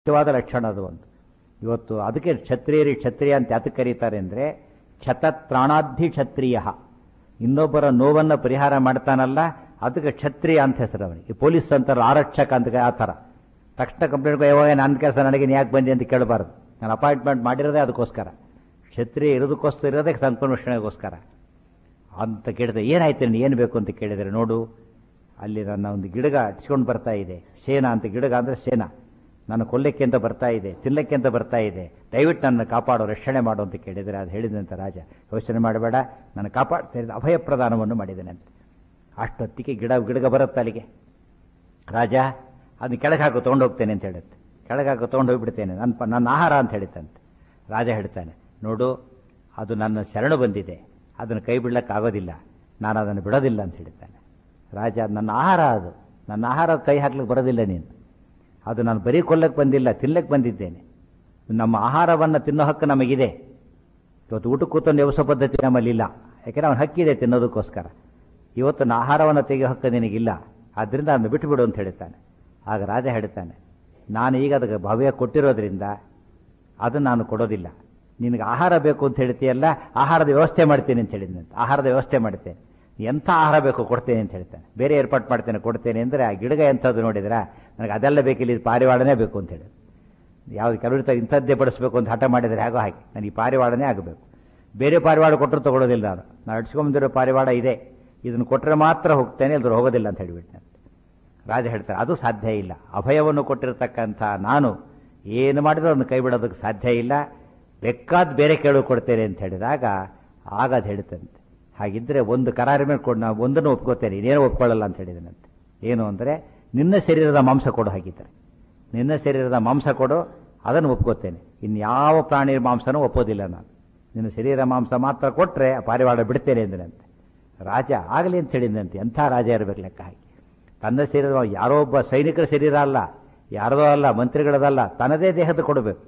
ಮುಖ್ಯವಾದ ಲಕ್ಷಣ ಅದು ಒಂದು ಇವತ್ತು ಅದಕ್ಕೆ ಕ್ಷತ್ರಿಯರಿ ಕ್ಷತ್ರಿಯ ಅಂತ ಯಾತಕ್ಕೆ ಕರೀತಾರೆ ಅಂದರೆ ಕ್ಷತತ್ರಾಣಾಧಿ ಕ್ಷತ್ರಿಯ ಇನ್ನೊಬ್ಬರ ನೋವನ್ನು ಪರಿಹಾರ ಮಾಡ್ತಾನಲ್ಲ ಅದಕ್ಕೆ ಕ್ಷತ್ರಿಯ ಅಂತ ಹೆಸರು ಅವನಿಗೆ ಈ ಪೊಲೀಸ್ ಅಂತಾರೆ ಆರಕ್ಷಕ ಅಂತ ಆ ಥರ ತಕ್ಷಣ ಕಂಪ್ಲೇಂಟ್ ಯಾವಾಗ ನನ್ನ ಕೆಲಸ ನನಗೆ ನೀ ಯಾಕೆ ಬಂದಿ ಅಂತ ಕೇಳಬಾರ್ದು ನಾನು ಅಪಾಯಿಂಟ್ಮೆಂಟ್ ಮಾಡಿರೋದೇ ಅದಕ್ಕೋಸ್ಕರ ಕ್ಷತ್ರಿಯ ಇರೋದಕ್ಕೋಸ್ಕರ ಇರೋದೇ ಸಂಪನ್ಮೋಷಣೆಗೋಸ್ಕರ ಅಂತ ಕೇಳಿದೆ ಏನಾಯ್ತು ನೀನು ಏನು ಬೇಕು ಅಂತ ಕೇಳಿದರೆ ನೋಡು ಅಲ್ಲಿ ನನ್ನ ಒಂದು ಗಿಡಗ ಹಚ್ಕೊಂಡು ಬರ್ತಾ ಇದೆ ಸೇನಾ ಅಂತ ಗಿಡಗ ಅಂದರೆ ಸೇನಾ ನಾನು ಕೊಲ್ಲಕ್ಕೆ ಅಂತ ಬರ್ತಾ ಇದೆ ತಿನ್ನಕ್ಕೆ ಅಂತ ಬರ್ತಾ ಇದೆ ದಯವಿಟ್ಟು ನನ್ನ ಕಾಪಾಡೋ ರಕ್ಷಣೆ ಮಾಡು ಅಂತ ಕೇಳಿದರೆ ಅದು ಹೇಳಿದಂತೆ ರಾಜ ಯೋಚನೆ ಮಾಡಬೇಡ ನಾನು ಕಾಪಾಡ್ತಾ ಅಭಯ ಪ್ರದಾನವನ್ನು ಮಾಡಿದ್ದೇನೆ ಅಂತ ಅಷ್ಟೊತ್ತಿಗೆ ಗಿಡ ಗಿಡಗ ಬರುತ್ತೆ ಅಲ್ಲಿಗೆ ರಾಜ ಅದನ್ನ ಕೆಳಗೆ ಹಾಕು ತೊಗೊಂಡು ಹೋಗ್ತೇನೆ ಅಂತ ಹೇಳುತ್ತೆ ಕೆಳಗೆ ಹಾಕು ತೊಗೊಂಡು ಹೋಗ್ಬಿಡ್ತೇನೆ ನನ್ನ ಪ ನನ್ನ ಆಹಾರ ಅಂತ ಹೇಳಿತ್ತಂತೆ ರಾಜ ಹೇಳ್ತಾನೆ ನೋಡು ಅದು ನನ್ನ ಶರಣು ಬಂದಿದೆ ಅದನ್ನು ಕೈ ಬಿಡ್ಲಿಕ್ಕಾಗೋದಿಲ್ಲ ನಾನು ಅದನ್ನು ಬಿಡೋದಿಲ್ಲ ಅಂತ ಹೇಳ್ತಾನೆ ರಾಜ ನನ್ನ ಆಹಾರ ಅದು ನನ್ನ ಆಹಾರ ಕೈ ಹಾಕ್ಲಿಕ್ಕೆ ಬರೋದಿಲ್ಲ ನೀನು ಅದು ನಾನು ಬರೀ ಕೊಲ್ಲಕ್ಕೆ ಬಂದಿಲ್ಲ ತಿನ್ನಕ್ಕೆ ಬಂದಿದ್ದೇನೆ ನಮ್ಮ ಆಹಾರವನ್ನು ತಿನ್ನೋ ಹಕ್ಕು ನಮಗಿದೆ ಇವತ್ತು ಊಟಕ್ಕೆ ಕೂತೊಂದು ವ್ಯವಸ ಪದ್ಧತಿ ನಮ್ಮಲ್ಲಿ ಇಲ್ಲ ಯಾಕೆಂದರೆ ಅವನ ಹಕ್ಕಿದೆ ತಿನ್ನೋದಕ್ಕೋಸ್ಕರ ಇವತ್ತು ನನ್ನ ಆಹಾರವನ್ನು ತೆಗೆಯೋ ಹಕ್ಕು ನಿನಗಿಲ್ಲ ಆದ್ದರಿಂದ ಅದನ್ನು ಬಿಟ್ಟುಬಿಡು ಅಂತ ಹೇಳ್ತಾನೆ ಆಗ ರಾಜ ಹೇಳ್ತಾನೆ ನಾನು ಈಗ ಅದಕ್ಕೆ ಭವ್ಯ ಕೊಟ್ಟಿರೋದ್ರಿಂದ ಅದನ್ನು ನಾನು ಕೊಡೋದಿಲ್ಲ ನಿನಗೆ ಆಹಾರ ಬೇಕು ಅಂತ ಹೇಳ್ತೀಯಲ್ಲ ಆಹಾರದ ವ್ಯವಸ್ಥೆ ಮಾಡ್ತೀನಿ ಅಂತ ಹೇಳಿದ್ನಂತೆ ಆಹಾರದ ವ್ಯವಸ್ಥೆ ಮಾಡ್ತೇನೆ ಎಂಥ ಆಹಾರ ಬೇಕು ಕೊಡ್ತೇನೆ ಅಂತ ಹೇಳ್ತಾನೆ ಬೇರೆ ಏರ್ಪಾಟ್ ಮಾಡ್ತೇನೆ ಕೊಡ್ತೇನೆ ಅಂದರೆ ಆ ಗಿಡಗ ಎಂಥದ್ದು ನೋಡಿದ್ರೆ ನನಗೆ ಅದೆಲ್ಲ ಬೇಕಿಲ್ಲ ಇದು ಪಾರಿವಾಳನೇ ಬೇಕು ಅಂತ ಹೇಳಿ ಯಾವ್ದು ಕೆಲವರು ಇಂಥದ್ದೇ ಬಡಿಸ್ಬೇಕು ಅಂತ ಹಠ ಮಾಡಿದರೆ ಹಾಗೋ ಹಾಗೆ ನನಗೆ ಈ ಪಾರಿವಾಳನೇ ಆಗಬೇಕು ಬೇರೆ ಪಾರಿವಾಳ ಕೊಟ್ಟರು ತಗೊಳ್ಳೋದಿಲ್ಲ ನಾನು ನಾನು ಅಡ್ಸ್ಕೊಂಬಂದಿರೋ ಪಾರಿವಾಳ ಇದೆ ಇದನ್ನು ಕೊಟ್ಟರೆ ಮಾತ್ರ ಹೋಗ್ತೇನೆ ಇಲ್ಲದ್ರೆ ಹೋಗೋದಿಲ್ಲ ಅಂತ ಹೇಳಿಬಿಟ್ಟೆ ರಾಜ ಹೇಳ್ತಾರೆ ಅದು ಸಾಧ್ಯ ಇಲ್ಲ ಅಭಯವನ್ನು ಕೊಟ್ಟಿರತಕ್ಕಂಥ ನಾನು ಏನು ಮಾಡಿದ್ರು ಅದನ್ನು ಕೈ ಬಿಡೋದಕ್ಕೆ ಸಾಧ್ಯ ಇಲ್ಲ ಬೇಕಾದ ಬೇರೆ ಕೇಳು ಕೊಡ್ತೇನೆ ಅಂತ ಹೇಳಿದಾಗ ಆಗ ಅದು ಹೇಳ್ತಂತೆ ಹಾಗಿದ್ರೆ ಒಂದು ಕರಾರಿ ಮೇಲೆ ಕೊಡು ನಾವು ಒಂದನ್ನು ಒಪ್ಕೋತೇನೆ ಇನ್ನೇನು ಒಪ್ಕೊಳ್ಳಲ್ಲ ಅಂತ ಹೇಳಿದನಂತೆ ಏನು ಅಂದರೆ ನಿನ್ನ ಶರೀರದ ಮಾಂಸ ಕೊಡು ಹಾಗಿದ್ದಾರೆ ನಿನ್ನ ಶರೀರದ ಮಾಂಸ ಕೊಡು ಅದನ್ನು ಒಪ್ಕೋತೇನೆ ಇನ್ಯಾವ ಪ್ರಾಣಿ ಮಾಂಸನೂ ಒಪ್ಪೋದಿಲ್ಲ ನಾನು ನಿನ್ನ ಶರೀರ ಮಾಂಸ ಮಾತ್ರ ಕೊಟ್ಟರೆ ಪಾರಿವಾಳ ಬಿಡ್ತೇನೆ ಎಂದನಂತೆ ರಾಜ ಆಗಲಿ ಅಂತ ಹೇಳಿದಂತೆ ಎಂಥ ರಾಜ ಇರಬೇಕು ಲೆಕ್ಕ ಹಾಕಿ ತನ್ನ ಶರೀರ ಯಾರೋ ಒಬ್ಬ ಸೈನಿಕರ ಶರೀರ ಅಲ್ಲ ಯಾರದೋ ಅಲ್ಲ ಮಂತ್ರಿಗಳದಲ್ಲ ತನ್ನದೇ ದೇಹದ ಕೊಡಬೇಕು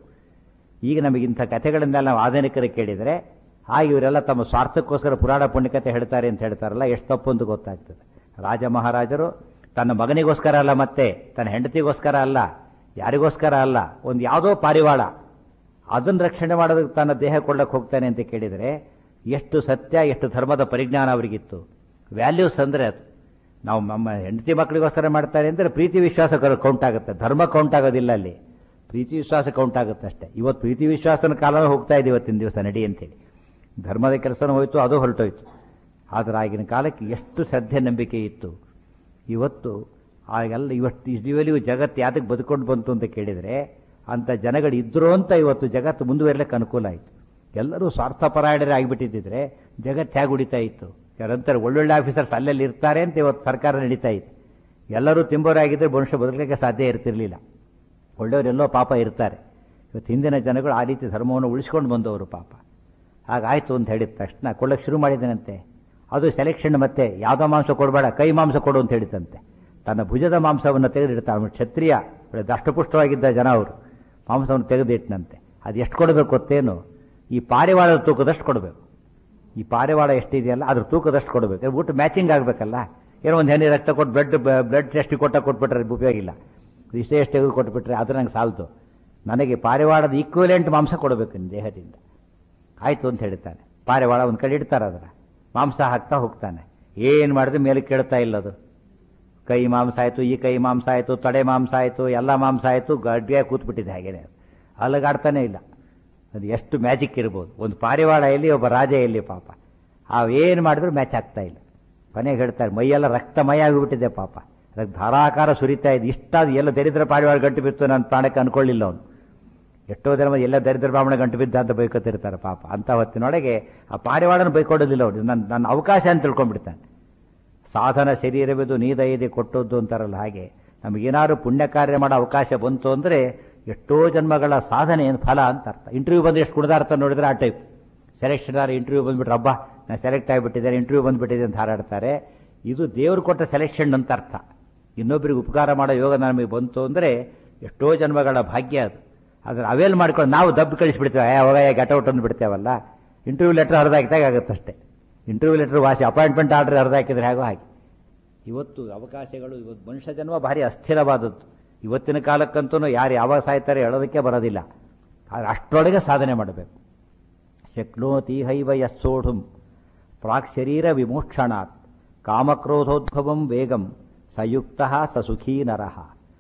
ಈಗ ನಮಗಿಂಥ ಕಥೆಗಳನ್ನೆಲ್ಲ ನಾವು ಆಧುನಿಕರಿಗೆ ಕೇಳಿದರೆ ಹಾಗೆ ಇವರೆಲ್ಲ ತಮ್ಮ ಸ್ವಾರ್ಥಕ್ಕೋಸ್ಕರ ಪುರಾಣ ಪುಣ್ಯಕತೆ ಹೇಳ್ತಾರೆ ಅಂತ ಹೇಳ್ತಾರಲ್ಲ ಎಷ್ಟು ತಪ್ಪು ಅಂತ ಗೊತ್ತಾಗ್ತದೆ ರಾಜ ಮಹಾರಾಜರು ತನ್ನ ಮಗನಿಗೋಸ್ಕರ ಅಲ್ಲ ಮತ್ತೆ ತನ್ನ ಹೆಂಡತಿಗೋಸ್ಕರ ಅಲ್ಲ ಯಾರಿಗೋಸ್ಕರ ಅಲ್ಲ ಒಂದು ಯಾವುದೋ ಪಾರಿವಾಳ ಅದನ್ನು ರಕ್ಷಣೆ ಮಾಡೋದಕ್ಕೆ ತನ್ನ ದೇಹ ಕೊಳ್ಳಕ್ಕೆ ಹೋಗ್ತಾನೆ ಅಂತ ಕೇಳಿದರೆ ಎಷ್ಟು ಸತ್ಯ ಎಷ್ಟು ಧರ್ಮದ ಪರಿಜ್ಞಾನ ಅವರಿಗಿತ್ತು ವ್ಯಾಲ್ಯೂಸ್ ಅಂದರೆ ಅದು ನಾವು ನಮ್ಮ ಹೆಂಡತಿ ಮಕ್ಕಳಿಗೋಸ್ಕರ ಮಾಡ್ತಾರೆ ಅಂದರೆ ಪ್ರೀತಿ ವಿಶ್ವಾಸ ಕೌಂಟ್ ಆಗುತ್ತೆ ಧರ್ಮ ಕೌಂಟ್ ಆಗೋದಿಲ್ಲ ಅಲ್ಲಿ ಪ್ರೀತಿ ವಿಶ್ವಾಸ ಕೌಂಟ್ ಆಗುತ್ತೆ ಅಷ್ಟೇ ಇವತ್ತು ಪ್ರೀತಿ ವಿಶ್ವಾಸನ ಕಾಲ ಹೋಗ್ತಾ ಇದೆ ಇವತ್ತಿನ ದಿವಸ ನಡಿ ಅಂತೇಳಿ ಧರ್ಮದ ಕೆಲಸನೂ ಹೋಯ್ತು ಅದು ಹೊರಟೋಯ್ತು ಆದರೆ ಆಗಿನ ಕಾಲಕ್ಕೆ ಎಷ್ಟು ಶ್ರದ್ಧೆ ನಂಬಿಕೆ ಇತ್ತು ಇವತ್ತು ಆಗೆಲ್ಲ ಇವತ್ತು ಇದುವರೆಗೂ ಜಗತ್ತು ಯಾತಕ್ಕೆ ಬದುಕೊಂಡು ಬಂತು ಅಂತ ಕೇಳಿದರೆ ಅಂಥ ಜನಗಳು ಇದ್ರು ಅಂತ ಇವತ್ತು ಜಗತ್ತು ಮುಂದುವರಿಲಿಕ್ಕೆ ಅನುಕೂಲ ಆಯಿತು ಎಲ್ಲರೂ ಸ್ವಾರ್ಥಪರಾಯಣರೇ ಆಗಿಬಿಟ್ಟಿದ್ದರೆ ಜಗತ್ತು ಹೇಗೆ ಉಡಿತಾ ಇತ್ತು ಯಾರಂತಾರೆ ಒಳ್ಳೊಳ್ಳೆ ಆಫೀಸರ್ಸ್ ಅಲ್ಲೆಲ್ಲಿ ಇರ್ತಾರೆ ಅಂತ ಇವತ್ತು ಸರ್ಕಾರ ನಡೀತಾ ಇದೆ ಎಲ್ಲರೂ ತಿಂಬೋರಾಗಿದ್ದರೆ ಮನುಷ್ಯ ಬದುಕಲಿಕ್ಕೆ ಸಾಧ್ಯ ಇರ್ತಿರಲಿಲ್ಲ ಒಳ್ಳೆಯವರೆಲ್ಲೋ ಪಾಪ ಇರ್ತಾರೆ ಇವತ್ತು ಹಿಂದಿನ ಜನಗಳು ಆ ರೀತಿ ಧರ್ಮವನ್ನು ಉಳಿಸ್ಕೊಂಡು ಬಂದವರು ಪಾಪ ಹಾಗಾಯಿತು ಅಂತ ಹೇಳಿದ ತಕ್ಷಣ ಕೊಳ್ಳಕ್ಕೆ ಶುರು ಮಾಡಿದನಂತೆ ಅದು ಸೆಲೆಕ್ಷನ್ ಮತ್ತೆ ಯಾವುದೋ ಮಾಂಸ ಕೊಡಬೇಡ ಕೈ ಮಾಂಸ ಕೊಡು ಅಂತ ಹೇಳಿತಂತೆ ತನ್ನ ಭುಜದ ಮಾಂಸವನ್ನು ತೆಗೆದಿಡ್ತಾರೆ ಅವನು ಕ್ಷತ್ರಿಯ ದಷ್ಟಪುಷ್ಟವಾಗಿದ್ದ ಜನ ಅವರು ಮಾಂಸವನ್ನು ತೆಗೆದಿಟ್ಟನಂತೆ ಅದು ಎಷ್ಟು ಕೊಡಬೇಕು ಗೊತ್ತೇನು ಈ ಪಾರಿವಾಳದ ತೂಕದಷ್ಟು ಕೊಡಬೇಕು ಈ ಪಾರಿವಾಳ ಎಷ್ಟಿದೆಯಲ್ಲ ಅದ್ರ ತೂಕದಷ್ಟು ಕೊಡಬೇಕು ಊಟ ಮ್ಯಾಚಿಂಗ್ ಆಗಬೇಕಲ್ಲ ಏನೋ ಒಂದು ಹೆಣ್ಣು ರಕ್ತ ಕೊಟ್ಟು ಬ್ಲಡ್ ಬ್ಲಡ್ ಟೆಸ್ಟ್ ಕೊಟ್ಟ ಕೊಟ್ಬಿಟ್ರೆ ಉಪಯೋಗ ಇಲ್ಲ ಇಷ್ಟೇ ಎಷ್ಟು ತೆಗೆದು ಕೊಟ್ಬಿಟ್ರೆ ಅದು ನಂಗೆ ಸಾಲ್ತು ನನಗೆ ಪಾರಿವಾಳದ ಈಕ್ವಲೆಂಟ್ ಮಾಂಸ ಕೊಡಬೇಕು ನಿನ್ನ ದೇಹದಿಂದ ಆಯಿತು ಅಂತ ಹೇಳ್ತಾನೆ ಪಾರಿವಾಳ ಒಂದು ಕಡೆ ಇಡ್ತಾರೆ ಅದರ ಮಾಂಸ ಹಾಕ್ತಾ ಹೋಗ್ತಾನೆ ಏನು ಮಾಡಿದ್ರೆ ಮೇಲೆ ಕೇಳ್ತಾ ಇಲ್ಲ ಅದು ಕೈ ಮಾಂಸ ಆಯಿತು ಈ ಕೈ ಮಾಂಸ ಆಯಿತು ತೊಡೆ ಮಾಂಸ ಆಯಿತು ಎಲ್ಲ ಮಾಂಸ ಆಯಿತು ಗಡ್ಗೆ ಕೂತ್ಬಿಟ್ಟಿದೆ ಹಾಗೇನೆ ಅಲಗಾಡ್ತಾನೆ ಇಲ್ಲ ಅದು ಎಷ್ಟು ಮ್ಯಾಜಿಕ್ ಇರ್ಬೋದು ಒಂದು ಪಾರಿವಾಳ ಎಲ್ಲಿ ಒಬ್ಬ ರಾಜ ಎಲ್ಲಿ ಪಾಪ ಅವು ಏನು ಮಾಡಿದ್ರು ಮ್ಯಾಚ್ ಆಗ್ತಾ ಇಲ್ಲ ಕೊನೆಗೆ ಹೇಳ್ತಾರೆ ಮೈಯೆಲ್ಲ ರಕ್ತಮಯ ಆಗಿಬಿಟ್ಟಿದೆ ಪಾಪ ಅದಕ್ಕೆ ಧಾರಾಕಾರ ಸುರಿತಾ ಇದೆ ಇಷ್ಟಾದ ಎಲ್ಲ ದರಿದ್ರ ಪಾರಿವಾಳ ಗಂಟು ಬಿತ್ತು ನನ್ನ ಪ್ರಾಣಕ್ಕೆ ಅನ್ಕೊಳ್ಳಿಲ್ಲ ಅವನು ಎಷ್ಟೋ ಜನ ಎಲ್ಲ ದರಿದ್ರ ಬ್ರಾಹ್ಮಣ ಗಂಟು ಬಿದ್ದ ಅಂತ ಬೈಕೋತಿರ್ತಾರೆ ಪಾಪ ಅಂತ ಹೊತ್ತಿನೊಳಗೆ ಆ ಪಾರಿವಾಳನ ಬೈಕೊಡೋದಿಲ್ಲ ಅವನು ನನ್ನ ನನ್ನ ಅವಕಾಶ ಅಂತ ತಿಳ್ಕೊಂಡ್ಬಿಡ್ತಾನೆ ಸಾಧನ ಶರೀರವಿದು ನೀದೈದೆ ಕೊಟ್ಟದ್ದು ಅಂತಾರಲ್ಲ ಹಾಗೆ ನಮಗೇನಾದ್ರು ಪುಣ್ಯ ಕಾರ್ಯ ಮಾಡೋ ಅವಕಾಶ ಬಂತು ಅಂದರೆ ಎಷ್ಟೋ ಜನ್ಮಗಳ ಸಾಧನೆ ಏನು ಫಲ ಅಂತ ಅರ್ಥ ಇಂಟರ್ವ್ಯೂ ಬಂದು ಎಷ್ಟು ಕುಡ್ದಾರ್ಥ ನೋಡಿದ್ರೆ ಆ ಟೈಪ್ ಸೆಲೆಕ್ಷನ್ ಆದ್ರೆ ಇಂಟರ್ವ್ಯೂ ಬಂದ್ಬಿಟ್ರೆ ಹಬ್ಬ ನಾನು ಸೆಲೆಕ್ಟ್ ಆಗಿಬಿಟ್ಟಿದ್ದಾರೆ ಇಂಟರ್ವ್ಯೂ ಬಂದುಬಿಟ್ಟಿದೆ ಅಂತ ಹಾರಾಡ್ತಾರೆ ಇದು ದೇವರು ಕೊಟ್ಟ ಸೆಲೆಕ್ಷನ್ ಅಂತ ಅರ್ಥ ಇನ್ನೊಬ್ಬರಿಗೆ ಉಪಕಾರ ಮಾಡೋ ಯೋಗ ನಮಗೆ ಬಂತು ಅಂದರೆ ಎಷ್ಟೋ ಜನ್ಮಗಳ ಭಾಗ್ಯ ಅದು ಆದರೆ ಅವೇಲ್ ಮಾಡ್ಕೊಂಡು ನಾವು ದಬ್ಬು ಕಳಿಸ್ಬಿಡ್ತೇವೆ ಯಾವಾಗ ಗೆಟೌಟ್ ಅಂದ್ಬಿಡ್ತೇವಲ್ಲ ಇಂಟರ್ವ್ಯೂ ಲೆಟ್ರ್ ಹರಿದಾಕಿದಾಗ ಆಗುತ್ತಷ್ಟೇ ಇಂಟರ್ವ್ಯೂ ಲೆಟ್ರ್ ವಾಸಿ ಅಪಾಯಿಂಟ್ಮೆಂಟ್ ಆರ್ಡರ್ ಹರಿದಾಕಿದ್ರೆ ಹೇಗೋ ಹಾಗೆ ಇವತ್ತು ಅವಕಾಶಗಳು ಇವತ್ತು ಮನುಷ್ಯ ಜನ್ಮ ಭಾರಿ ಅಸ್ಥಿರವಾದದ್ದು ಇವತ್ತಿನ ಕಾಲಕ್ಕಂತೂ ಯಾರು ಯಾವಾಗ ಸಾಯ್ತಾರೆ ಹೇಳೋದಕ್ಕೆ ಬರೋದಿಲ್ಲ ಆದರೆ ಅಷ್ಟರೊಳಗೆ ಸಾಧನೆ ಮಾಡಬೇಕು ಶಕ್ನೋತಿ ಹೈವ ಯಸ್ಸೋಢುಂ ಪ್ರಾಕ್ ಶರೀರ ವಿಮೋಕ್ಷಣಾತ್ ಕಾಮಕ್ರೋಧೋದ್ಭವಂ ವೇಗಂ ಸಯುಕ್ತ ಸ ಸುಖೀ ನರಹ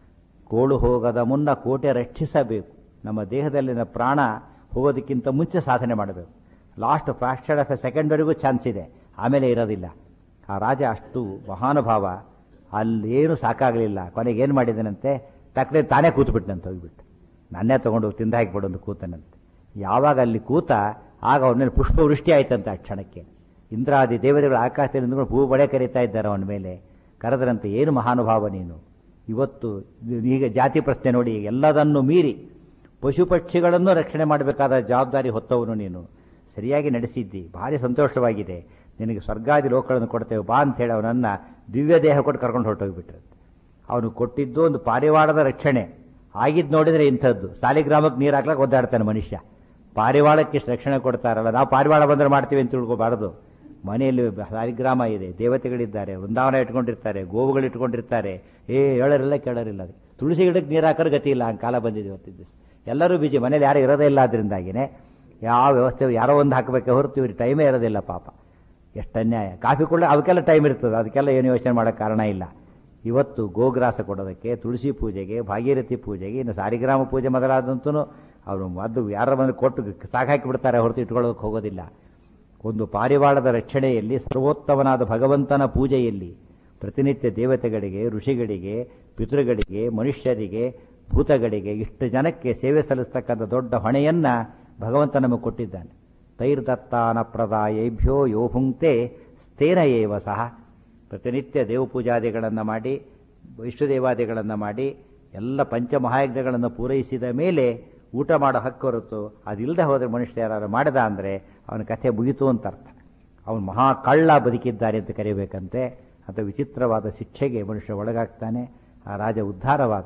ಕೋಳು ಹೋಗದ ಮುನ್ನ ಕೋಟೆ ರಕ್ಷಿಸಬೇಕು ನಮ್ಮ ದೇಹದಲ್ಲಿನ ಪ್ರಾಣ ಹೋಗೋದಕ್ಕಿಂತ ಮುಂಚೆ ಸಾಧನೆ ಮಾಡಬೇಕು ಲಾಸ್ಟ್ ಫ್ರಾಕ್ಷನ್ ಆಫ್ ಎ ಸೆಕೆಂಡ್ವರೆಗೂ ಚಾನ್ಸ್ ಇದೆ ಆಮೇಲೆ ಇರೋದಿಲ್ಲ ಆ ರಾಜ ಅಷ್ಟು ಮಹಾನುಭಾವ ಅಲ್ಲೇನು ಸಾಕಾಗಲಿಲ್ಲ ಕೊನೆಗೆ ಏನು ಮಾಡಿದನಂತೆ ತಕ್ಕಡೆ ತಾನೇ ಕೂತ್ಬಿಟ್ನಂತ ಹೋಗ್ಬಿಟ್ಟು ನನ್ನೇ ತೊಗೊಂಡು ಹೋಗಿ ತಿಂದು ಹಾಕಿಬಿಡು ಅಂತ ಕೂತನಂತೆ ಯಾವಾಗ ಅಲ್ಲಿ ಕೂತ ಆಗ ಅವನ ಮೇಲೆ ಪುಷ್ಪವೃಷ್ಟಿ ಆಯ್ತಂತೆ ಆ ಕ್ಷಣಕ್ಕೆ ಇಂದ್ರಾದಿ ದೇವತೆಗಳು ಆಕಾಶದಲ್ಲಿ ನಿಂತ್ಕೊಂಡು ಹೂ ಬಳೆ ಕರೀತಾ ಇದ್ದಾರೆ ಅವನ ಮೇಲೆ ಕರೆದರಂತೆ ಏನು ಮಹಾನುಭಾವ ನೀನು ಇವತ್ತು ಈಗ ಜಾತಿ ಪ್ರಶ್ನೆ ನೋಡಿ ಎಲ್ಲದನ್ನು ಮೀರಿ ಪಶು ಪಕ್ಷಿಗಳನ್ನು ರಕ್ಷಣೆ ಮಾಡಬೇಕಾದ ಜವಾಬ್ದಾರಿ ಹೊತ್ತವನು ನೀನು ಸರಿಯಾಗಿ ನಡೆಸಿದ್ದಿ ಭಾರಿ ಸಂತೋಷವಾಗಿದೆ ನಿನಗೆ ಸ್ವರ್ಗಾದಿ ಲೋಕಗಳನ್ನು ಕೊಡ್ತೇವೆ ಬಾ ಅಂತೇಳಿ ಅವನನ್ನು ದಿವ್ಯ ದೇಹ ಕೊಟ್ಟು ಕರ್ಕೊಂಡು ಹೊರಟೋಗ್ಬಿಟ್ರು ಅವನು ಕೊಟ್ಟಿದ್ದು ಒಂದು ಪಾರಿವಾಳದ ರಕ್ಷಣೆ ಆಗಿದ್ದು ನೋಡಿದರೆ ಇಂಥದ್ದು ಸಾಲಿಗ್ರಾಮಕ್ಕೆ ನೀರು ಹಾಕ್ಲಕ್ಕೆ ಒದ್ದಾಡ್ತಾನೆ ಮನುಷ್ಯ ಪಾರಿವಾಳಕ್ಕೆ ಇಷ್ಟು ರಕ್ಷಣೆ ಕೊಡ್ತಾರಲ್ಲ ನಾವು ಪಾರಿವಾಳ ಬಂದರೆ ಮಾಡ್ತೀವಿ ಅಂತ ತಿಳ್ಕೊಬಾರ್ದು ಮನೆಯಲ್ಲಿ ಸಾಲಿಗ್ರಾಮ ಇದೆ ದೇವತೆಗಳಿದ್ದಾರೆ ವೃಂದಾವನ ಇಟ್ಕೊಂಡಿರ್ತಾರೆ ಗೋವುಗಳು ಇಟ್ಕೊಂಡಿರ್ತಾರೆ ಏ ಹೇಳೋರಿಲ್ಲ ಕೇಳೋರಿಲ್ಲ ಅದಕ್ಕೆ ತುಳಸಿ ಗಿಡಕ್ಕೆ ನೀರು ಹಾಕೋರು ಗತಿ ಇಲ್ಲ ಹಂಗೆ ಕಾಲ ಬಂದಿದೆ ಇವತ್ತಿದ್ದು ಎಲ್ಲರೂ ಬಿಜಿ ಮನೇಲಿ ಯಾರು ಇರೋದೇ ಇಲ್ಲ ಅದರಿಂದಾಗಿನೇ ಯಾವ ವ್ಯವಸ್ಥೆ ಯಾರೋ ಒಂದು ಹಾಕಬೇಕೆ ಹೊರತು ಇವ್ರಿಗೆ ಟೈಮೇ ಇರೋದಿಲ್ಲ ಪಾಪ ಎಷ್ಟು ಅನ್ಯಾಯ ಕಾಫಿ ಕೊಡಲಿ ಅವಕ್ಕೆಲ್ಲ ಟೈಮ್ ಇರ್ತದೆ ಅದಕ್ಕೆಲ್ಲ ಏನು ಯೋಚನೆ ಮಾಡೋಕ್ಕೆ ಕಾರಣ ಇಲ್ಲ ಇವತ್ತು ಗೋಗ್ರಾಸ ಕೊಡೋದಕ್ಕೆ ತುಳಸಿ ಪೂಜೆಗೆ ಭಾಗೀರಥಿ ಪೂಜೆಗೆ ಇನ್ನು ಸಾರಿಗ್ರಾಮ ಪೂಜೆ ಮೊದಲಾದಂತೂ ಅವರು ಅದು ಯಾರ ಬಂದು ಕೊಟ್ಟು ಸಾಕಾಕಿ ಬಿಡ್ತಾರೆ ಹೊರತು ಇಟ್ಕೊಳ್ಳೋದಕ್ಕೆ ಹೋಗೋದಿಲ್ಲ ಒಂದು ಪಾರಿವಾಳದ ರಕ್ಷಣೆಯಲ್ಲಿ ಸರ್ವೋತ್ತಮನಾದ ಭಗವಂತನ ಪೂಜೆಯಲ್ಲಿ ಪ್ರತಿನಿತ್ಯ ದೇವತೆಗಳಿಗೆ ಋಷಿಗಳಿಗೆ ಪಿತೃಗಳಿಗೆ ಮನುಷ್ಯರಿಗೆ ಭೂತಗಳಿಗೆ ಇಷ್ಟು ಜನಕ್ಕೆ ಸೇವೆ ಸಲ್ಲಿಸ್ತಕ್ಕಂಥ ದೊಡ್ಡ ಹೊಣೆಯನ್ನ ಭಗವಂತ ನಮಗೆ ಕೊಟ್ಟಿದ್ದಾನೆ ತೈರ್ದತ್ತಾನ ಪ್ರದಾಯೇಭ್ಯೋ ಯೋ ಭುಂಕ್ತೆ ಸ್ಥೇನ ಏವ ಸಹ ಪ್ರತಿನಿತ್ಯ ದೇವಪೂಜಾದಿಗಳನ್ನು ಮಾಡಿ ವಿಶ್ವದೇವಾದಿಗಳನ್ನು ಮಾಡಿ ಎಲ್ಲ ಪಂಚಮಹಾಯಜ್ಞಗಳನ್ನು ಪೂರೈಸಿದ ಮೇಲೆ ಊಟ ಮಾಡೋ ಹಕ್ಕು ಹೊರತು ಅದಿಲ್ಲದೆ ಹೋದರೆ ಮನುಷ್ಯ ಯಾರು ಮಾಡಿದ ಅಂದರೆ ಅವನ ಕಥೆ ಮುಗಿತು ಅಂತ ಅರ್ಥ ಅವನು ಮಹಾ ಕಳ್ಳ ಬದುಕಿದ್ದಾನೆ ಅಂತ ಕರಿಬೇಕಂತೆ ಅಂತ ವಿಚಿತ್ರವಾದ ಶಿಕ್ಷೆಗೆ ಮನುಷ್ಯ ಒಳಗಾಗ್ತಾನೆ ಆ ರಾಜ ಉದ್ಧಾರವಾದ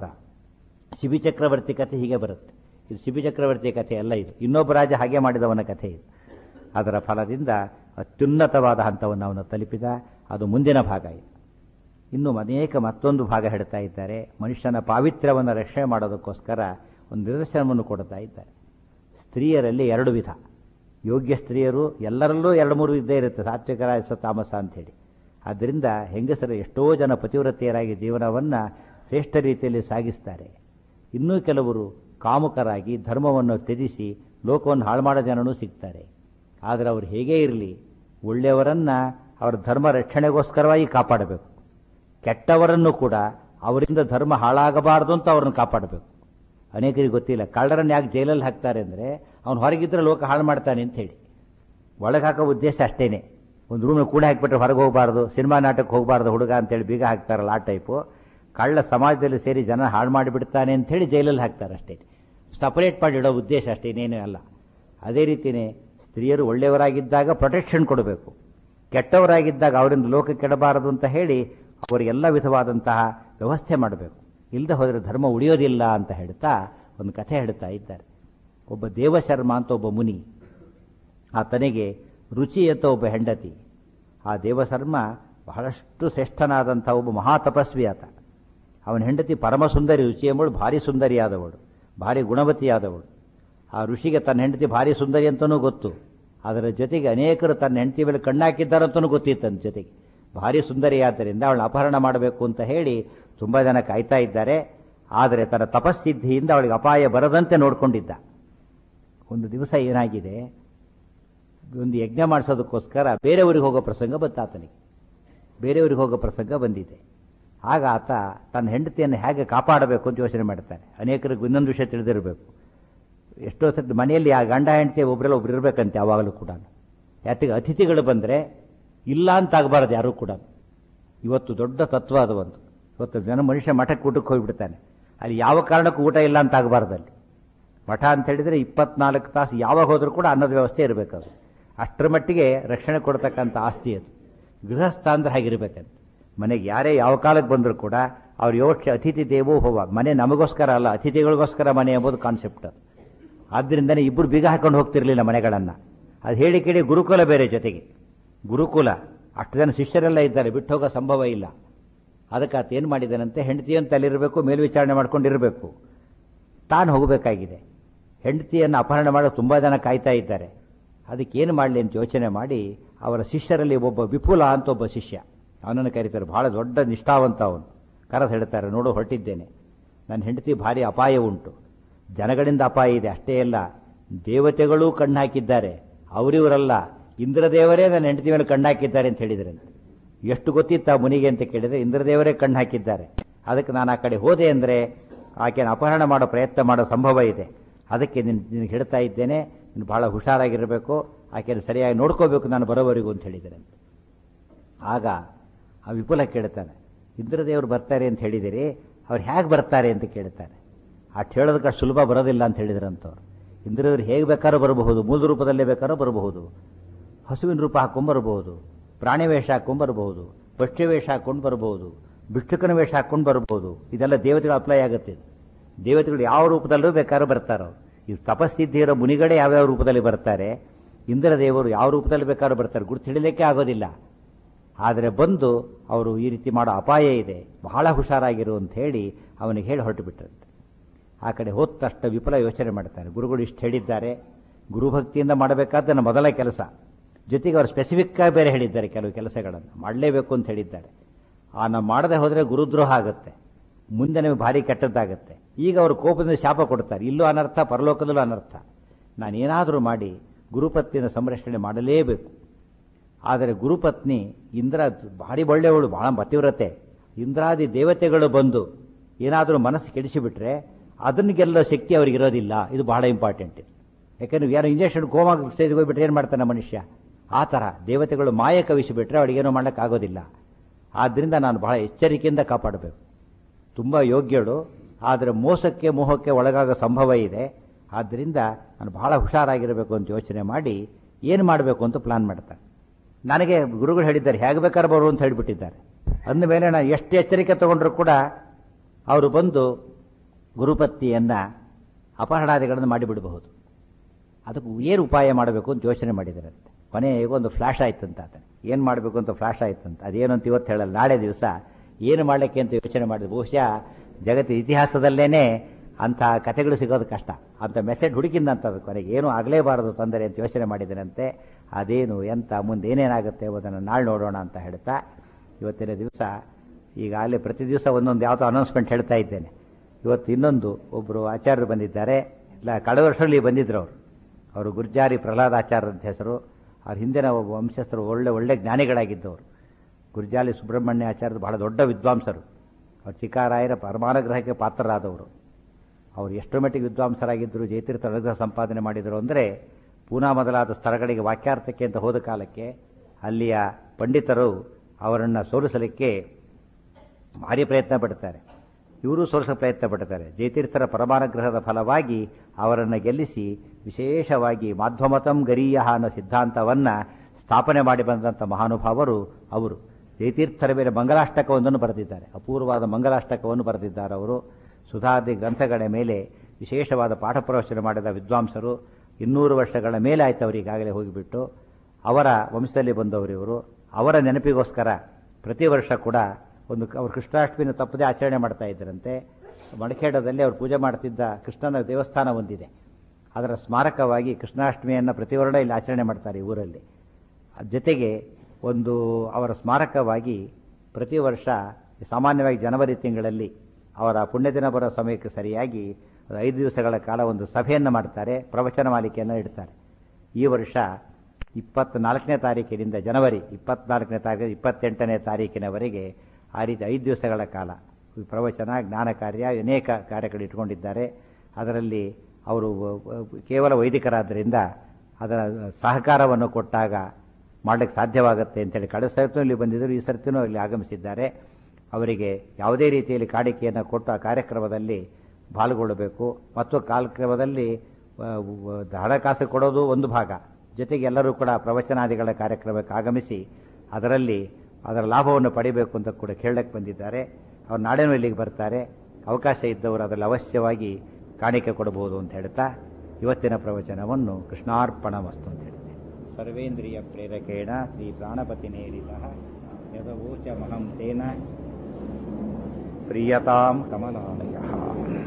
ಶಿಬಿ ಚಕ್ರವರ್ತಿ ಕಥೆ ಹೀಗೆ ಬರುತ್ತೆ ಇದು ಶಿಬಿ ಚಕ್ರವರ್ತಿ ಕಥೆ ಅಲ್ಲ ಇದು ಇನ್ನೊಬ್ಬ ರಾಜ ಹಾಗೆ ಮಾಡಿದವನ ಕಥೆ ಇದು ಅದರ ಫಲದಿಂದ ಅತ್ಯುನ್ನತವಾದ ಹಂತವನ್ನು ಅವನು ತಲುಪಿದ ಅದು ಮುಂದಿನ ಭಾಗ ಇದು ಇನ್ನು ಅನೇಕ ಮತ್ತೊಂದು ಭಾಗ ಹೇಳ್ತಾ ಇದ್ದಾರೆ ಮನುಷ್ಯನ ಪಾವಿತ್ರ್ಯವನ್ನು ರಕ್ಷಣೆ ಮಾಡೋದಕ್ಕೋಸ್ಕರ ಒಂದು ನಿದರ್ಶನವನ್ನು ಕೊಡ್ತಾ ಇದ್ದಾರೆ ಸ್ತ್ರೀಯರಲ್ಲಿ ಎರಡು ವಿಧ ಯೋಗ್ಯ ಸ್ತ್ರೀಯರು ಎಲ್ಲರಲ್ಲೂ ಎರಡು ಮೂರು ಇದ್ದೇ ಇರುತ್ತೆ ಸಾತ್ವಿಕ ರಾಜಸ ತಾಮಸ ಅಂಥೇಳಿ ಆದ್ದರಿಂದ ಹೆಂಗಸರು ಎಷ್ಟೋ ಜನ ಪತಿವ್ರತೆಯರಾಗಿ ಜೀವನವನ್ನು ಶ್ರೇಷ್ಠ ರೀತಿಯಲ್ಲಿ ಸಾಗಿಸ್ತಾರೆ ಇನ್ನೂ ಕೆಲವರು ಕಾಮುಕರಾಗಿ ಧರ್ಮವನ್ನು ತ್ಯಜಿಸಿ ಲೋಕವನ್ನು ಹಾಳು ಮಾಡೋ ಜನನೂ ಸಿಗ್ತಾರೆ ಆದರೆ ಅವರು ಹೇಗೇ ಇರಲಿ ಒಳ್ಳೆಯವರನ್ನು ಅವರ ಧರ್ಮ ರಕ್ಷಣೆಗೋಸ್ಕರವಾಗಿ ಕಾಪಾಡಬೇಕು ಕೆಟ್ಟವರನ್ನು ಕೂಡ ಅವರಿಂದ ಧರ್ಮ ಹಾಳಾಗಬಾರ್ದು ಅಂತ ಅವ್ರನ್ನ ಕಾಪಾಡಬೇಕು ಅನೇಕರಿಗೆ ಗೊತ್ತಿಲ್ಲ ಕಳ್ಳರನ್ನು ಯಾಕೆ ಜೈಲಲ್ಲಿ ಹಾಕ್ತಾರೆ ಅಂದರೆ ಅವ್ನು ಹೊರಗಿದ್ರೆ ಲೋಕ ಹಾಳು ಮಾಡ್ತಾನೆ ಅಂತ ಹೇಳಿ ಒಳಗೆ ಹಾಕೋ ಉದ್ದೇಶ ಅಷ್ಟೇನೆ ಒಂದು ರೂಮ್ ಕೂಡ ಹಾಕಿಬಿಟ್ರೆ ಹೊರಗೆ ಹೋಗಬಾರ್ದು ಸಿನಿಮಾ ನಾಟಕಕ್ಕೆ ಹೋಗಬಾರ್ದು ಹುಡುಗ ಅಂತೇಳಿ ಬೀಗ ಹಾಕ್ತಾರಲ್ಲ ಆ ಟೈಪು ಕಳ್ಳ ಸಮಾಜದಲ್ಲಿ ಸೇರಿ ಜನ ಹಾಳು ಮಾಡಿಬಿಡ್ತಾನೆ ಅಂಥೇಳಿ ಜೈಲಲ್ಲಿ ಹಾಕ್ತಾರೆ ಅಷ್ಟೇ ಸಪರೇಟ್ ಮಾಡಿಡೋ ಉದ್ದೇಶ ಅಷ್ಟೇ ಇನ್ನೇನೂ ಅಲ್ಲ ಅದೇ ರೀತಿಯೇ ಸ್ತ್ರೀಯರು ಒಳ್ಳೆಯವರಾಗಿದ್ದಾಗ ಪ್ರೊಟೆಕ್ಷನ್ ಕೊಡಬೇಕು ಕೆಟ್ಟವರಾಗಿದ್ದಾಗ ಅವರಿಂದ ಲೋಕ ಕೆಡಬಾರದು ಅಂತ ಹೇಳಿ ಅವರಿಗೆಲ್ಲ ವಿಧವಾದಂತಹ ವ್ಯವಸ್ಥೆ ಮಾಡಬೇಕು ಇಲ್ಲದೆ ಹೋದರೆ ಧರ್ಮ ಉಳಿಯೋದಿಲ್ಲ ಅಂತ ಹೇಳ್ತಾ ಒಂದು ಕಥೆ ಹೇಳ್ತಾ ಇದ್ದಾರೆ ಒಬ್ಬ ದೇವಶರ್ಮ ಅಂತ ಒಬ್ಬ ಮುನಿ ಆತನಿಗೆ ರುಚಿ ಅಂತ ಒಬ್ಬ ಹೆಂಡತಿ ಆ ದೇವಶರ್ಮ ಬಹಳಷ್ಟು ಶ್ರೇಷ್ಠನಾದಂಥ ಒಬ್ಬ ಮಹಾತಪಸ್ವಿ ಆತ ಅವನ ಹೆಂಡತಿ ಪರಮ ಸುಂದರಿ ರುಚಿ ಎಂಬಳು ಭಾರಿ ಸುಂದರಿಯಾದವಳು ಭಾರಿ ಗುಣವತಿಯಾದವಳು ಆ ಋಷಿಗೆ ತನ್ನ ಹೆಂಡತಿ ಭಾರಿ ಸುಂದರಿ ಅಂತಲೂ ಗೊತ್ತು ಅದರ ಜೊತೆಗೆ ಅನೇಕರು ತನ್ನ ಹೆಂಡತಿ ಮೇಲೆ ಕಣ್ಣಾಕಿದ್ದಾರಂತನೂ ಗೊತ್ತಿತ್ತು ತನ್ನ ಜೊತೆಗೆ ಭಾರಿ ಸುಂದರಿಯಾದ್ದರಿಂದ ಅವಳನ್ನ ಅಪಹರಣ ಮಾಡಬೇಕು ಅಂತ ಹೇಳಿ ತುಂಬ ಜನ ಕಾಯ್ತಾ ಇದ್ದಾರೆ ಆದರೆ ತನ್ನ ತಪಸ್ಸಿದ್ಧಿಯಿಂದ ಅವಳಿಗೆ ಅಪಾಯ ಬರದಂತೆ ನೋಡಿಕೊಂಡಿದ್ದ ಒಂದು ದಿವಸ ಏನಾಗಿದೆ ಒಂದು ಯಜ್ಞ ಮಾಡಿಸೋದಕ್ಕೋಸ್ಕರ ಬೇರೆಯವರಿಗೆ ಹೋಗೋ ಪ್ರಸಂಗ ಬಂತ ಆತನಿಗೆ ಬೇರೆಯವರಿಗೆ ಹೋಗೋ ಪ್ರಸಂಗ ಬಂದಿದೆ ಆಗ ಆತ ತನ್ನ ಹೆಂಡತಿಯನ್ನು ಹೇಗೆ ಕಾಪಾಡಬೇಕು ಅಂತ ಯೋಚನೆ ಮಾಡ್ತಾನೆ ಅನೇಕರಿಗೆ ಇನ್ನೊಂದು ವಿಷಯ ತಿಳಿದಿರಬೇಕು ಎಷ್ಟೋ ಸತಿ ಮನೆಯಲ್ಲಿ ಆ ಗಂಡ ಹೆಂಡತಿ ಒಬ್ಬರೆಲ್ಲ ಒಬ್ರು ಇರಬೇಕಂತೆ ಯಾವಾಗಲೂ ಕೂಡ ಯಾತಿಗೆ ಅತಿಥಿಗಳು ಬಂದರೆ ಇಲ್ಲ ಅಂತ ಆಗಬಾರ್ದು ಯಾರೂ ಕೂಡ ಇವತ್ತು ದೊಡ್ಡ ತತ್ವ ಅದು ಒಂದು ಇವತ್ತು ಜನ ಮನುಷ್ಯ ಮಠಕ್ಕೆ ಊಟಕ್ಕೆ ಹೋಗಿಬಿಡ್ತಾನೆ ಅಲ್ಲಿ ಯಾವ ಕಾರಣಕ್ಕೂ ಊಟ ಇಲ್ಲ ಅಂತ ಆಗಬಾರ್ದು ಅಲ್ಲಿ ಮಠ ಅಂತ ಹೇಳಿದರೆ ಇಪ್ಪತ್ನಾಲ್ಕು ತಾಸು ಯಾವಾಗ ಹೋದರೂ ಕೂಡ ಅನ್ನದ ವ್ಯವಸ್ಥೆ ಇರಬೇಕು ಅದು ಅಷ್ಟರ ಮಟ್ಟಿಗೆ ರಕ್ಷಣೆ ಕೊಡ್ತಕ್ಕಂಥ ಆಸ್ತಿ ಅದು ಗೃಹಸ್ಥ ಅಂದ್ರೆ ಹಾಗಿರ್ಬೇಕಂತ ಮನೆಗೆ ಯಾರೇ ಯಾವ ಕಾಲಕ್ಕೆ ಬಂದರೂ ಕೂಡ ಅವ್ರು ಯೋಚನೆ ಅತಿಥಿ ದೇವೋ ಹೋವ ಮನೆ ನಮಗೋಸ್ಕರ ಅಲ್ಲ ಅತಿಥಿಗಳಿಗೋಸ್ಕರ ಮನೆ ಎಂಬುದು ಕಾನ್ಸೆಪ್ಟ್ ಅದು ಆದ್ದರಿಂದನೇ ಇಬ್ಬರು ಬೀಗ ಹಾಕೊಂಡು ಹೋಗ್ತಿರ್ಲಿಲ್ಲ ಮನೆಗಳನ್ನು ಅದು ಹೇಳಿ ಕೇಳಿ ಗುರುಕುಲ ಬೇರೆ ಜೊತೆಗೆ ಗುರುಕುಲ ಅಷ್ಟು ಜನ ಶಿಷ್ಯರೆಲ್ಲ ಇದ್ದಾರೆ ಬಿಟ್ಟು ಹೋಗೋ ಸಂಭವ ಇಲ್ಲ ಅದಕ್ಕೆ ಆತ ಏನು ಮಾಡಿದ್ದಾನಂತೆ ಹೆಂಡತಿಯನ್ನು ತಲ್ಲಿರಬೇಕು ಮೇಲ್ವಿಚಾರಣೆ ಮಾಡ್ಕೊಂಡಿರಬೇಕು ತಾನು ಹೋಗಬೇಕಾಗಿದೆ ಹೆಂಡತಿಯನ್ನು ಅಪಹರಣ ಮಾಡೋ ತುಂಬ ಜನ ಕಾಯ್ತಾ ಇದ್ದಾರೆ ಅದಕ್ಕೆ ಏನು ಮಾಡಲಿ ಅಂತ ಯೋಚನೆ ಮಾಡಿ ಅವರ ಶಿಷ್ಯರಲ್ಲಿ ಒಬ್ಬ ವಿಪುಲ ಅಂತ ಒಬ್ಬ ಶಿಷ್ಯ ಅವನನ್ನು ಕರೀತಾರೆ ಬಹಳ ದೊಡ್ಡ ನಿಷ್ಠಾವಂತ ಅವನು ಕರೆದು ಹೇಳ್ತಾರೆ ನೋಡು ಹೊರಟಿದ್ದೇನೆ ನನ್ನ ಹೆಂಡತಿ ಭಾರಿ ಅಪಾಯ ಉಂಟು ಜನಗಳಿಂದ ಅಪಾಯ ಇದೆ ಅಷ್ಟೇ ಅಲ್ಲ ದೇವತೆಗಳೂ ಕಣ್ಣು ಹಾಕಿದ್ದಾರೆ ಅವರಿವರಲ್ಲ ಇಂದ್ರದೇವರೇ ನನ್ನ ಹೆಂಡತಿ ಮೇಲೆ ಕಣ್ಣು ಹಾಕಿದ್ದಾರೆ ಅಂತ ಹೇಳಿದ್ರಂತೆ ಎಷ್ಟು ಗೊತ್ತಿತ್ತ ಮುನಿಗೆ ಅಂತ ಕೇಳಿದರೆ ಇಂದ್ರದೇವರೇ ಕಣ್ಣು ಹಾಕಿದ್ದಾರೆ ಅದಕ್ಕೆ ನಾನು ಆ ಕಡೆ ಹೋದೆ ಅಂದರೆ ಆಕೆಯನ್ನು ಅಪಹರಣ ಮಾಡೋ ಪ್ರಯತ್ನ ಮಾಡೋ ಸಂಭವ ಇದೆ ಅದಕ್ಕೆ ನಿನ್ ನಿನಗೆ ಹೇಳ್ತಾ ಇದ್ದೇನೆ ನೀನು ಭಾಳ ಹುಷಾರಾಗಿರಬೇಕು ಆಕೆಯನ್ನು ಸರಿಯಾಗಿ ನೋಡ್ಕೋಬೇಕು ನಾನು ಬರೋವರೆಗೂ ಅಂತ ಹೇಳಿದ್ರಂತೆ ಆಗ ಆ ವಿಪುಲ ಕೇಳ್ತಾನೆ ಇಂದ್ರದೇವರು ಬರ್ತಾರೆ ಅಂತ ಹೇಳಿದಿರಿ ಅವ್ರು ಹೇಗೆ ಬರ್ತಾರೆ ಅಂತ ಕೇಳ್ತಾನೆ ಅಷ್ಟು ಹೇಳೋದಕ್ಕೆ ಅಷ್ಟು ಸುಲಭ ಬರೋದಿಲ್ಲ ಅಂತ ಹೇಳಿದ್ರಂತವ್ರು ಇಂದ್ರದೇವರು ಹೇಗೆ ಬೇಕಾದ್ರೂ ಬರಬಹುದು ಮೂಲ ರೂಪದಲ್ಲೇ ಬೇಕಾದ್ರೂ ಬರಬಹುದು ಹಸುವಿನ ರೂಪ ಹಾಕ್ಕೊಂಡು ಬರಬಹುದು ಪ್ರಾಣಿ ವೇಷ ಹಾಕ್ಕೊಂಡು ಬರಬಹುದು ಪಕ್ಷಿ ವೇಷ ಹಾಕ್ಕೊಂಡು ಬರಬಹುದು ಭಿಕ್ಷುಕನ ವೇಷ ಹಾಕ್ಕೊಂಡು ಬರಬಹುದು ಇದೆಲ್ಲ ದೇವತೆಗಳು ಅಪ್ಲೈ ಆಗುತ್ತೆ ಇದು. ದೇವತೆಗಳು ಯಾವ ರೂಪದಲ್ಲೂ ಬೇಕಾದ್ರೂ ಬರ್ತಾರೋ ಈ ತಪಸ್ಸಿದ್ದಿ ಇರೋ ಮುನಿಗಳೇ ಯಾವ್ಯಾವ ರೂಪದಲ್ಲಿ ಬರ್ತಾರೆ ಇಂದ್ರ ದೇವರು ಯಾವ ರೂಪದಲ್ಲಿ ಬೇಕಾದ್ರೂ ಬರ್ತಾರೆ ಗುರುತು ಹಿಡಿಲಿಕ್ಕೆ ಆಗೋದಿಲ್ಲ ಆದರೆ ಬಂದು ಅವರು ಈ ರೀತಿ ಮಾಡೋ ಅಪಾಯ ಇದೆ ಬಹಳ ಹುಷಾರಾಗಿರು ಅಂತ ಹೇಳಿ ಅವನಿಗೆ ಹೇಳಿ ಹೊರಟು ಬಿಟ್ರಂತೆ ಆ ಕಡೆ ಹೋದ ತಕ್ಷಣ ವಿಫಲ ಯೋಚನೆ ಮಾಡ್ತಾರೆ ಗುರುಗಳು ಇಷ್ಟು ಹೇಳಿದ್ದಾರೆ ಗುರುಭಕ್ತಿಯಿಂದ ಮಾಡಬೇಕಾದ ನನ್ನ ಮೊದಲ ಕೆಲಸ ಜೊತೆಗೆ ಅವರು ಸ್ಪೆಸಿಫಿಕ್ ಆಗಿ ಬೇರೆ ಹೇಳಿದ್ದಾರೆ ಕೆಲವು ಕೆಲಸಗಳನ್ನು ಮಾಡಲೇಬೇಕು ಅಂತ ಹೇಳಿದ್ದಾರೆ ಆ ನಾವು ಮಾಡದೆ ಹೋದರೆ ಗುರುದ್ರೋಹ ಆಗುತ್ತೆ ಮುಂದೆ ನಿಮಗೆ ಭಾರಿ ಕೆಟ್ಟದ್ದಾಗುತ್ತೆ ಈಗ ಅವರು ಕೋಪದಿಂದ ಶಾಪ ಕೊಡ್ತಾರೆ ಇಲ್ಲೂ ಅನರ್ಥ ಪರಲೋಕದಲ್ಲೂ ಅನರ್ಥ ನಾನೇನಾದರೂ ಮಾಡಿ ಗುರುಪತ್ನಿನ ಸಂರಕ್ಷಣೆ ಮಾಡಲೇಬೇಕು ಆದರೆ ಗುರುಪತ್ನಿ ಇಂದ್ರ ಭಾರಿ ಒಳ್ಳೆಯವಳು ಬಹಳ ಪತಿವ್ರತೆ ಇಂದ್ರಾದಿ ದೇವತೆಗಳು ಬಂದು ಏನಾದರೂ ಮನಸ್ಸು ಕೆಡಿಸಿಬಿಟ್ರೆ ಅದನ್ನು ಗೆಲ್ಲೋ ಶಕ್ತಿ ಅವ್ರಿಗೆ ಇರೋದಿಲ್ಲ ಇದು ಬಹಳ ಇಂಪಾರ್ಟೆಂಟ್ ಯಾಕಂದ್ರೆ ಯಾರೋ ಇಂಜೆಕ್ಷನ್ ಕೋಮಾ ಸ್ಟೇಜ್ಗೆ ಹೋಗ್ಬಿಟ್ರೆ ಏನು ಮಾಡ್ತಾನೆ ಮನುಷ್ಯ ಆ ಥರ ದೇವತೆಗಳು ಮಾಯ ಕವಿಸಿಬಿಟ್ರೆ ಅವಳಿಗೇನೋ ಮಾಡೋಕ್ಕಾಗೋದಿಲ್ಲ ಆದ್ದರಿಂದ ನಾನು ಬಹಳ ಎಚ್ಚರಿಕೆಯಿಂದ ಕಾಪಾಡಬೇಕು ತುಂಬ ಯೋಗ್ಯಳು ಆದರೆ ಮೋಸಕ್ಕೆ ಮೋಹಕ್ಕೆ ಒಳಗಾಗೋ ಸಂಭವ ಇದೆ ಆದ್ದರಿಂದ ನಾನು ಬಹಳ ಹುಷಾರಾಗಿರಬೇಕು ಅಂತ ಯೋಚನೆ ಮಾಡಿ ಏನು ಮಾಡಬೇಕು ಅಂತ ಪ್ಲಾನ್ ಮಾಡ್ತಾರೆ ನನಗೆ ಗುರುಗಳು ಹೇಳಿದ್ದಾರೆ ಹೇಗೆ ಬೇಕಾದ್ರೆ ಬರು ಅಂತ ಹೇಳಿಬಿಟ್ಟಿದ್ದಾರೆ ಅಂದಮೇಲೆ ನಾನು ಎಷ್ಟು ಎಚ್ಚರಿಕೆ ತಗೊಂಡ್ರು ಕೂಡ ಅವರು ಬಂದು ಗುರುಪತ್ತಿಯನ್ನು ಅಪಹರಣಾದಿಗಳನ್ನು ಮಾಡಿಬಿಡಬಹುದು ಅದಕ್ಕೆ ಏನು ಉಪಾಯ ಮಾಡಬೇಕು ಅಂತ ಯೋಚನೆ ಮಾಡಿದಾರಂತೆ ಕೊನೆಗೆ ಒಂದು ಫ್ಲಾಶ್ ಆಯ್ತಂತ ಆತನ ಏನು ಮಾಡಬೇಕು ಅಂತ ಫ್ಲಾಶ್ ಆಯ್ತಂತ ಅದೇನು ಅಂತ ಇವತ್ತು ಹೇಳಲ್ಲ ನಾಳೆ ದಿವಸ ಏನು ಮಾಡಲಿಕ್ಕೆ ಅಂತ ಯೋಚನೆ ಮಾಡಿದ್ರು ಬಹುಶಃ ಜಗತ್ತಿನ ಇತಿಹಾಸದಲ್ಲೇನೆ ಅಂಥ ಕಥೆಗಳು ಸಿಗೋದು ಕಷ್ಟ ಅಂಥ ಮೆಸೇಜ್ ಹುಡುಕಿಂದಂಥದ್ದು ಕೊನೆಗೆ ಏನೂ ಆಗಲೇಬಾರದು ತೊಂದರೆ ಅಂತ ಯೋಚನೆ ಮಾಡಿದನಂತೆ ಅದೇನು ಎಂತ ಮುಂದೆ ಏನೇನಾಗುತ್ತೆ ಎಂಬುದನ್ನು ನಾಳೆ ನೋಡೋಣ ಅಂತ ಹೇಳ್ತಾ ಇವತ್ತಿನ ದಿವಸ ಈಗ ಅಲ್ಲಿ ಪ್ರತಿ ದಿವಸ ಒಂದೊಂದು ಯಾವುದೋ ಅನೌನ್ಸ್ಮೆಂಟ್ ಹೇಳ್ತಾ ಇದ್ದೇನೆ ಇವತ್ತು ಇನ್ನೊಂದು ಒಬ್ಬರು ಆಚಾರ್ಯರು ಬಂದಿದ್ದಾರೆ ಇಲ್ಲ ಕಳೆದ ವರ್ಷದಲ್ಲಿ ಬಂದಿದ್ರು ಅವರು ಅವರು ಗುರ್ಜಾರಿ ಪ್ರಹ್ಲಾದ ಆಚಾರ್ಯ ಅಂತ ಹೆಸರು ಅವ್ರ ಹಿಂದಿನ ಒಬ್ಬ ವಂಶಸ್ಥರು ಒಳ್ಳೆ ಒಳ್ಳೆ ಜ್ಞಾನಿಗಳಾಗಿದ್ದವರು ಗುರ್ಜಾಲಿ ಸುಬ್ರಹ್ಮಣ್ಯ ಆಚಾರ್ಯರು ಬಹಳ ದೊಡ್ಡ ವಿದ್ವಾಂಸರು ಅವ್ರು ಚಿಕ್ಕಾರಾಯರ ಪರಮಾನುಗ್ರಹಕ್ಕೆ ಪಾತ್ರರಾದವರು ಅವರು ಎಷ್ಟೋ ಮಟ್ಟಿಗೆ ವಿದ್ವಾಂಸರಾಗಿದ್ದರು ಜಯತೀರ್ಥ ಅನುಗ್ರಹ ಸಂಪಾದನೆ ಮಾಡಿದರು ಅಂದರೆ ಪೂನಾ ಮೊದಲಾದ ಸ್ಥಳಗಳಿಗೆ ವಾಕ್ಯಾರ್ಥಕ್ಕೆ ಅಂತ ಹೋದ ಕಾಲಕ್ಕೆ ಅಲ್ಲಿಯ ಪಂಡಿತರು ಅವರನ್ನು ಸೋಲಿಸಲಿಕ್ಕೆ ಭಾರಿ ಪ್ರಯತ್ನ ಪಡ್ತಾರೆ ಇವರು ಸೋಲಿಸೋ ಪ್ರಯತ್ನ ಪಡ್ತಾರೆ ಜಯತೀರ್ಥರ ಪರಮಾನುಗ್ರಹದ ಫಲವಾಗಿ ಅವರನ್ನು ಗೆಲ್ಲಿಸಿ ವಿಶೇಷವಾಗಿ ಮಾಧ್ವಮತಂ ಗರೀಯ ಅನ್ನೋ ಸಿದ್ಧಾಂತವನ್ನು ಸ್ಥಾಪನೆ ಮಾಡಿ ಬಂದಂಥ ಮಹಾನುಭಾವರು ಅವರು ಜಯತೀರ್ಥರ ಮೇಲೆ ಮಂಗಲಾಷ್ಟಕವೊಂದನ್ನು ಬರೆದಿದ್ದಾರೆ ಅಪೂರ್ವವಾದ ಮಂಗಲಾಷ್ಟಕವನ್ನು ಬರೆದಿದ್ದಾರೆ ಅವರು ಸುಧಾದಿ ಗ್ರಂಥಗಳ ಮೇಲೆ ವಿಶೇಷವಾದ ಪಾಠ ಪ್ರವಚನ ಮಾಡಿದ ವಿದ್ವಾಂಸರು ಇನ್ನೂರು ವರ್ಷಗಳ ಮೇಲೆ ಆಯ್ತು ಅವರು ಈಗಾಗಲೇ ಹೋಗಿಬಿಟ್ಟು ಅವರ ವಂಶದಲ್ಲಿ ಬಂದವರು ಇವರು ಅವರ ನೆನಪಿಗೋಸ್ಕರ ಪ್ರತಿ ವರ್ಷ ಕೂಡ ಒಂದು ಅವರು ಕೃಷ್ಣಾಷ್ಟಮಿನ ತಪ್ಪದೆ ಆಚರಣೆ ಮಾಡ್ತಾ ಇದ್ದರಂತೆ ಮಡಖೇಡದಲ್ಲಿ ಅವರು ಪೂಜೆ ಮಾಡ್ತಿದ್ದ ಕೃಷ್ಣನ ದೇವಸ್ಥಾನ ಒಂದಿದೆ ಅದರ ಸ್ಮಾರಕವಾಗಿ ಕೃಷ್ಣಾಷ್ಟಮಿಯನ್ನು ಪ್ರತಿ ವರ್ಷ ಇಲ್ಲಿ ಆಚರಣೆ ಮಾಡ್ತಾರೆ ಈ ಊರಲ್ಲಿ ಜೊತೆಗೆ ಒಂದು ಅವರ ಸ್ಮಾರಕವಾಗಿ ಪ್ರತಿ ವರ್ಷ ಸಾಮಾನ್ಯವಾಗಿ ಜನವರಿ ತಿಂಗಳಲ್ಲಿ ಅವರ ಪುಣ್ಯದಿನ ಬರೋ ಸಮಯಕ್ಕೆ ಸರಿಯಾಗಿ ಐದು ದಿವಸಗಳ ಕಾಲ ಒಂದು ಸಭೆಯನ್ನು ಮಾಡ್ತಾರೆ ಪ್ರವಚನ ಮಾಲಿಕೆಯನ್ನು ಇಡ್ತಾರೆ ಈ ವರ್ಷ ಇಪ್ಪತ್ನಾಲ್ಕನೇ ತಾರೀಕಿನಿಂದ ಜನವರಿ ಇಪ್ಪತ್ನಾಲ್ಕನೇ ತಾರೀಕು ಇಪ್ಪತ್ತೆಂಟನೇ ತಾರೀಕಿನವರೆಗೆ ಆ ರೀತಿ ಐದು ದಿವಸಗಳ ಕಾಲ ಪ್ರವಚನ ಜ್ಞಾನ ಕಾರ್ಯ ಅನೇಕ ಕಾರ್ಯಗಳು ಇಟ್ಕೊಂಡಿದ್ದಾರೆ ಅದರಲ್ಲಿ ಅವರು ಕೇವಲ ವೈದಿಕರಾದ್ದರಿಂದ ಅದರ ಸಹಕಾರವನ್ನು ಕೊಟ್ಟಾಗ ಮಾಡಲಿಕ್ಕೆ ಸಾಧ್ಯವಾಗುತ್ತೆ ಅಂತೇಳಿ ಕಳೆದ ಸರ್ತಿನೂ ಇಲ್ಲಿ ಬಂದಿದ್ದರು ಈ ಸರ್ತಿನೂ ಇಲ್ಲಿ ಆಗಮಿಸಿದ್ದಾರೆ ಅವರಿಗೆ ಯಾವುದೇ ರೀತಿಯಲ್ಲಿ ಕಾಣಿಕೆಯನ್ನು ಕೊಟ್ಟು ಆ ಕಾರ್ಯಕ್ರಮದಲ್ಲಿ ಪಾಲ್ಗೊಳ್ಳಬೇಕು ಮತ್ತು ಕಾರ್ಯಕ್ರಮದಲ್ಲಿ ಹಣಕಾಸು ಕೊಡೋದು ಒಂದು ಭಾಗ ಜೊತೆಗೆ ಎಲ್ಲರೂ ಕೂಡ ಪ್ರವಚನಾದಿಗಳ ಕಾರ್ಯಕ್ರಮಕ್ಕೆ ಆಗಮಿಸಿ ಅದರಲ್ಲಿ ಅದರ ಲಾಭವನ್ನು ಪಡಿಬೇಕು ಅಂತ ಕೂಡ ಕೇಳಕ್ಕೆ ಬಂದಿದ್ದಾರೆ ಅವ್ರು ನಾಳೆನೂ ಇಲ್ಲಿಗೆ ಬರ್ತಾರೆ ಅವಕಾಶ ಇದ್ದವರು ಅದರಲ್ಲಿ ಅವಶ್ಯವಾಗಿ ಕಾಣಿಕೆ ಕೊಡಬಹುದು ಅಂತ ಹೇಳ್ತಾ ಇವತ್ತಿನ ಪ್ರವಚನವನ್ನು ಕೃಷ್ಣಾರ್ಪಣ ವಸ್ತು ಅಂತ ಹೇಳ್ತೇನೆ ಸರ್ವೇಂದ್ರಿಯ ಪ್ರೇರಕೇಣ ಶ್ರೀ ಪ್ರಾಣಪತಿ ನೇರಿತ ಯದವೋಚ ಮಹಂ ತೇನ ಪ್ರಿಯತಾಂ ಕಮಲಾಲಯ